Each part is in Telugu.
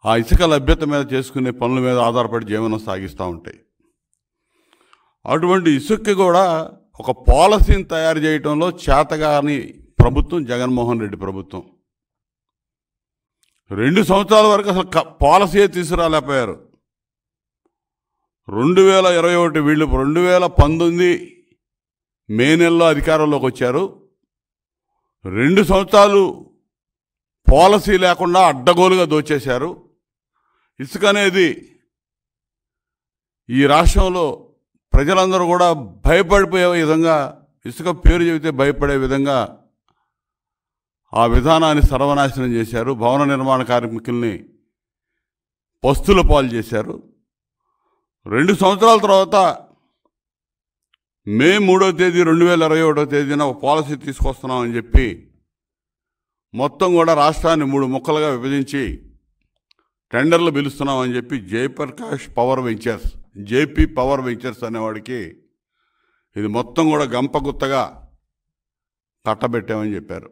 ఆ ఇసుక లభ్యత మీద చేసుకునే పనుల మీద ఆధారపడి జీవనం సాగిస్తూ ఉంటాయి అటువంటి ఇసుక్కి కూడా ఒక పాలసీని తయారు చేయడంలో చేతగాని ప్రభుత్వం జగన్మోహన్ రెడ్డి ప్రభుత్వం రెండు సంవత్సరాల వరకు అసలు క- పాలసీయే తీసుకురాలేకపోయారు రెండు వేల ఇరవై ఒకటి వీళ్ళు రెండు వేల పంతొమ్మిది మే నెలలో అధికారంలోకి వచ్చారు రెండు సంవత్సరాలు పాలసీ లేకుండా అడ్డగోలుగా దోచేశారు ఇసుక అనేది ఈ రాష్ట్రంలో ప్రజలందరూ కూడా భయపడిపోయే విధంగా ఇసుక పేరు చెబితే భయపడే విధంగా ఆ విధానాన్ని సర్వనాశనం చేశారు భవన నిర్మాణ కార్మికుల్ని పస్తుల పాలు చేశారు రెండు సంవత్సరాల తర్వాత మే మూడో తేదీ రెండు వేల ఇరవై ఒకటో తేదీన ఒక పాలసీ తీసుకొస్తున్నామని చెప్పి మొత్తం కూడా రాష్ట్రాన్ని మూడు ముక్కలుగా విభజించి టెండర్లు పిలుస్తున్నామని చెప్పి Jayaprakash power ventures JP power ventures అనేవాడికి ఇది మొత్తం కూడా గంపగుత్తగా కట్టబెట్టామని చెప్పారు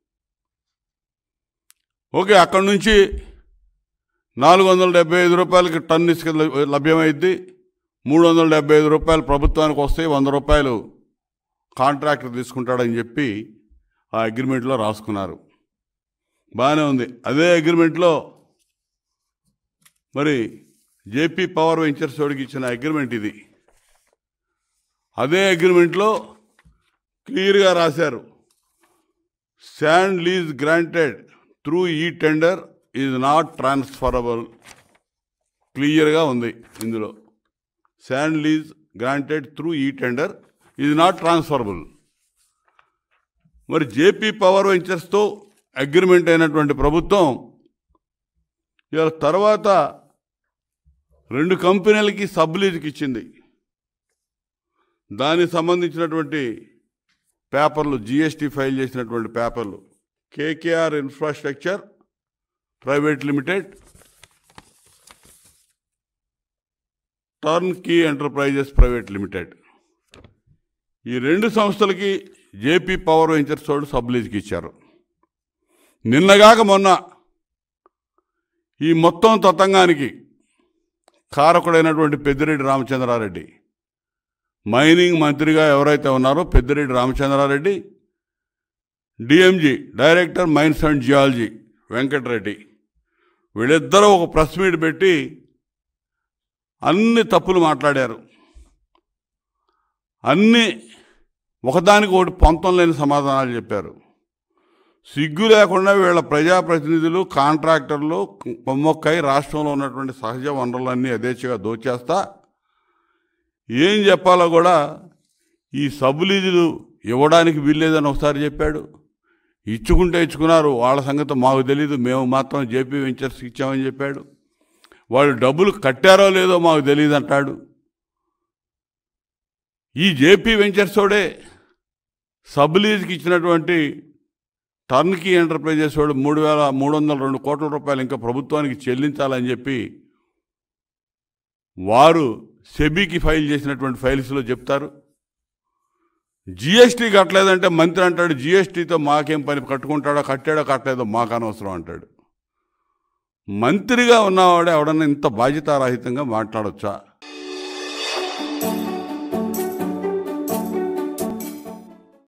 ఓకే అక్కడి నుంచి నాలుగు వందల డెబ్బై ఐదు రూపాయలకి టన్ ఇసుక లభ్య- లభ్యమైద్ది మూడు వందల డెబ్బై ఐదు రూపాయలు ప్రభుత్వానికి వస్తే వంద రూపాయలు కాంట్రాక్టర్ తీసుకుంటాడని చెప్పి ఆ అగ్రిమెంట్లో రాసుకున్నారు బాగానే ఉంది అదే అగ్రిమెంట్లో మరి జేపీ పవర్ వెంచర్స్ వాడికి ఇచ్చిన అగ్రిమెంట్ ఇది అదే అగ్రిమెంట్లో క్లియర్గా రాశారు శాండ్ లీజ్ గ్రాంటెడ్ త్రూ ఈ టెండర్ ఈజ్ నాట్ ట్రాన్స్ఫరబుల్ క్లియర్గా ఉంది ఇందులో శాండ్ లీజ్ గ్రాంటెడ్ త్రూ ఈ టెండర్ ఈజ్ నాట్ ట్రాన్స్ఫరబుల్ మరి జేపీ పవర్ వెంచర్స్తో అగ్రిమెంట్ అయినటువంటి ప్రభుత్వం ఇవాళ తర్వాత రెండు కంపెనీలకి సబ్లీజ్కి ఇచ్చింది దానికి సంబంధించినటువంటి పేపర్లు జిఎస్టీ ఫైల్ చేసినటువంటి పేపర్లు KKR infrastructure private limited turn key enterprises private limited ఈ రెండు సంస్థలకి జేపీ పవర్ వెంచర్స్ వాళ్ళు సబ్లీజ్కి ఇచ్చారు నిన్నగాక మొన్న ఈ మొత్తం తతంగానికి కారకుడైనటువంటి పెద్దిరెడ్డి రామచంద్రారెడ్డి మైనింగ్ మంత్రిగా ఎవరైతే ఉన్నారో Peddireddy Ramachandra Reddy DMG director mines and geology Venkata Reddy వీళ్ళిద్దరూ ఒక ప్రెస్ మీట్ పెట్టి అన్ని తప్పులు మాట్లాడారు అన్ని ఒకదానికి ఒకటి పొంతం లేని సమాధానాలు చెప్పారు సిగ్గు లేకుండా వీళ్ళ ప్రజాప్రతినిధులు కాంట్రాక్టర్లు కొమ్మొక్కై రాష్ట్రంలో ఉన్నటువంటి సహజ వనరులన్నీ యథేచ్ఛగా దోచేస్తా ఏం చెప్పాలో కూడా ఈ సబ్బులీజులు ఇవ్వడానికి వీల్లేదని ఒకసారి చెప్పాడు ఇచ్చుకుంటే ఇచ్చుకున్నారు వాళ్ళ సంగతి మాకు తెలీదు మేము మాత్రం జేపీ వెంచర్స్ ఇచ్చామని చెప్పాడు వాళ్ళు డబ్బులు కట్టారో లేదో మాకు తెలియదు అంటాడు ఈ జేపీ వెంచర్స్ వాడే సబ్లీజ్కి ఇచ్చినటువంటి టర్న్కీ ఎంటర్ప్రైజెస్ వాడు మూడు వేల మూడు వందల రెండు కోట్ల రూపాయలు ఇంకా ప్రభుత్వానికి చెల్లించాలని చెప్పి వారు సెబీకి ఫైల్ చేసినటువంటి ఫైల్స్లో చెప్తారు జిఎస్టీ కట్టలేదంటే మంత్రి అంటాడు జిఎస్టీతో మాకేం పని కట్టుకుంటాడో కట్టాడో కట్టలేదో మాకు అనవసరం అంటాడు మంత్రిగా ఉన్నవాడే ఎవడన్నా ఇంత బాధ్యతారహితంగా మాట్లాడొచ్చా